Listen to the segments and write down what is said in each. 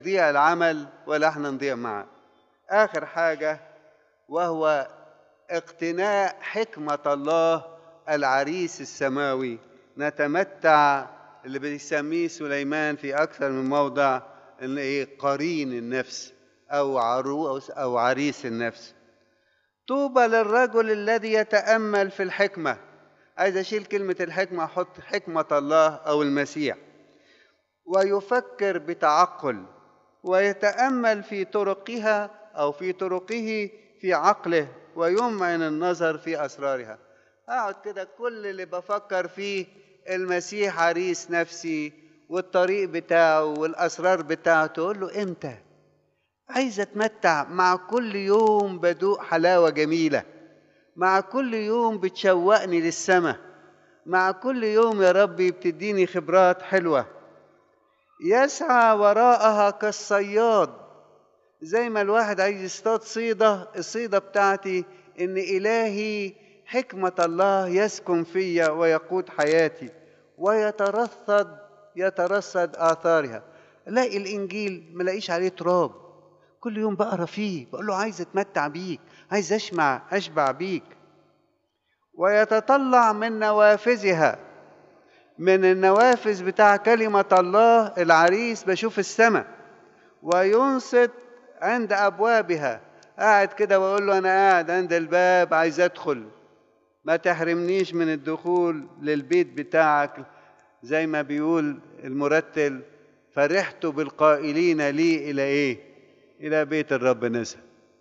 يضيع العمل ولا احنا نضيع معه اخر حاجه وهو اقتناء حكمه الله العريس السماوي نتمتع اللي بيسميه سليمان في اكثر من موضع ان ايه قرين النفس او عروس او عريس النفس طوبى للرجل الذي يتامل في الحكمه عايز اشيل كلمه الحكمه احط حكمه الله او المسيح ويفكر بتعقل ويتامل في طرقها او في طرقه في عقله ويمعن النظر في اسرارها اقعد كده كل اللي بفكر فيه المسيح عريس نفسي والطريق بتاعه والاسرار بتاعته تقول له امتى عايز اتمتع مع كل يوم بدوق حلاوه جميله مع كل يوم بتشوقني للسماء مع كل يوم يا ربي بتديني خبرات حلوه يسعى وراءها كالصياد زي ما الواحد عايز يصطاد صيده الصيده بتاعتي ان الهي حكمه الله يسكن فيا ويقود حياتي ويترصد يترصد اثارها الاقي الانجيل ملاقيش عليه تراب كل يوم بقرا فيه بقول له عايز اتمتع بيك عايز اشمع اشبع بيك ويتطلع من نوافذها من النوافذ بتاع كلمة الله العريس بشوف السماء وينصت عند أبوابها قاعد كده وأقول له أنا قاعد عند الباب عايز أدخل ما تحرمنيش من الدخول للبيت بتاعك زي ما بيقول المرتل فرحت بالقائلين لي إلى إيه إلى بيت الرب نزل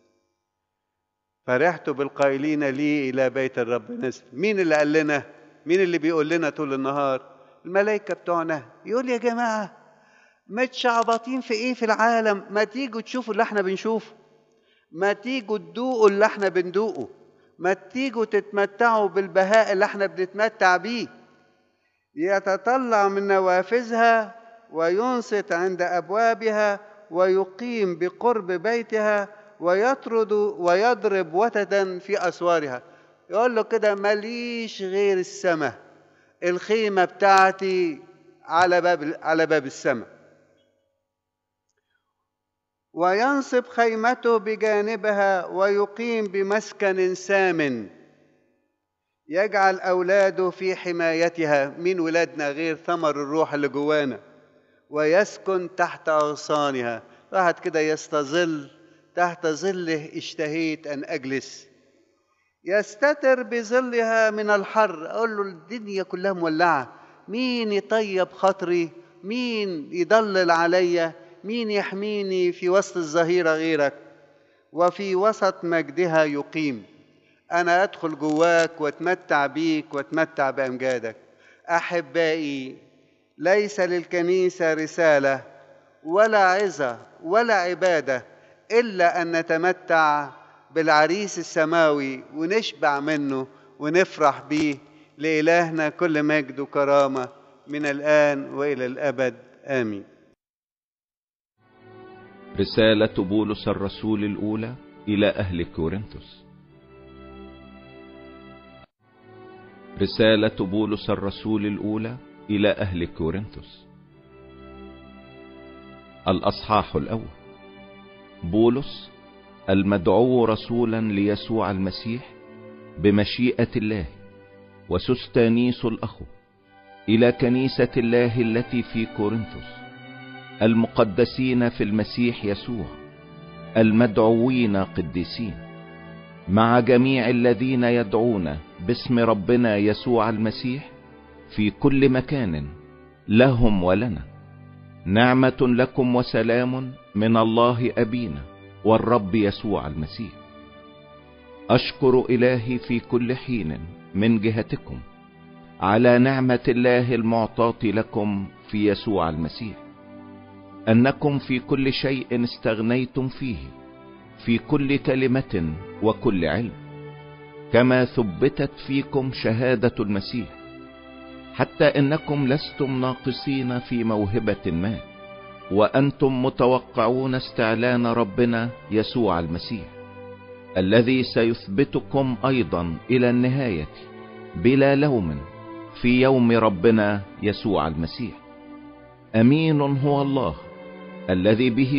فرحت بالقائلين لي إلى بيت الرب نزل مين اللي قال لنا مين اللي بيقول لنا طول النهار الملائكة بتوعنا يقول يا جماعة متشعبطين في ايه في العالم ما تيجوا تشوفوا اللي احنا بنشوفه ما تيجوا تدوقوا اللي احنا بندوقه ما تيجوا تتمتعوا بالبهاء اللي احنا بنتمتع بيه يتطلع من نوافذها وينصت عند ابوابها ويقيم بقرب بيتها ويطرد ويضرب وتدا في اسوارها يقول له كده ماليش غير السماء الخيمة بتاعتي على باب على باب السماء وينصب خيمته بجانبها ويقيم بمسكن سام يجعل أولاده في حمايتها من ولادنا غير ثمر الروح اللي جوانا ويسكن تحت أغصانها واحد كده يستظل تحت ظله اشتهيت أن أجلس يستتر بظلها من الحر اقول له الدنيا كلها مولعه مين يطيب خاطري مين يضلل عليا مين يحميني في وسط الظهيره غيرك وفي وسط مجدها يقيم انا ادخل جواك واتمتع بيك واتمتع بامجادك احبائي ليس للكنيسه رساله ولا عظه ولا عباده الا ان نتمتع بالعريس السماوي ونشبع منه ونفرح بيه لإلهنا كل مجد وكرامة من الآن وإلى الأبد آمين رسالة بولس الرسول الأولى إلى أهل كورنثوس رسالة بولس الرسول الأولى إلى أهل كورنثوس الأصحاح الأول بولس المدعو رسولا ليسوع المسيح بمشيئة الله وسستانيس الأخ إلى كنيسة الله التي في كورنثوس المقدسين في المسيح يسوع المدعوين قديسين مع جميع الذين يدعون باسم ربنا يسوع المسيح في كل مكان لهم ولنا نعمة لكم وسلام من الله أبينا والرب يسوع المسيح اشكر الهي في كل حين من جهتكم على نعمة الله المعطاة لكم في يسوع المسيح انكم في كل شيء استغنيتم فيه في كل كلمة وكل علم كما ثبتت فيكم شهادة المسيح حتى انكم لستم ناقصين في موهبة ما وانتم متوقعون استعلان ربنا يسوع المسيح الذي سيثبتكم ايضا الى النهاية بلا لوم في يوم ربنا يسوع المسيح امين هو الله الذي به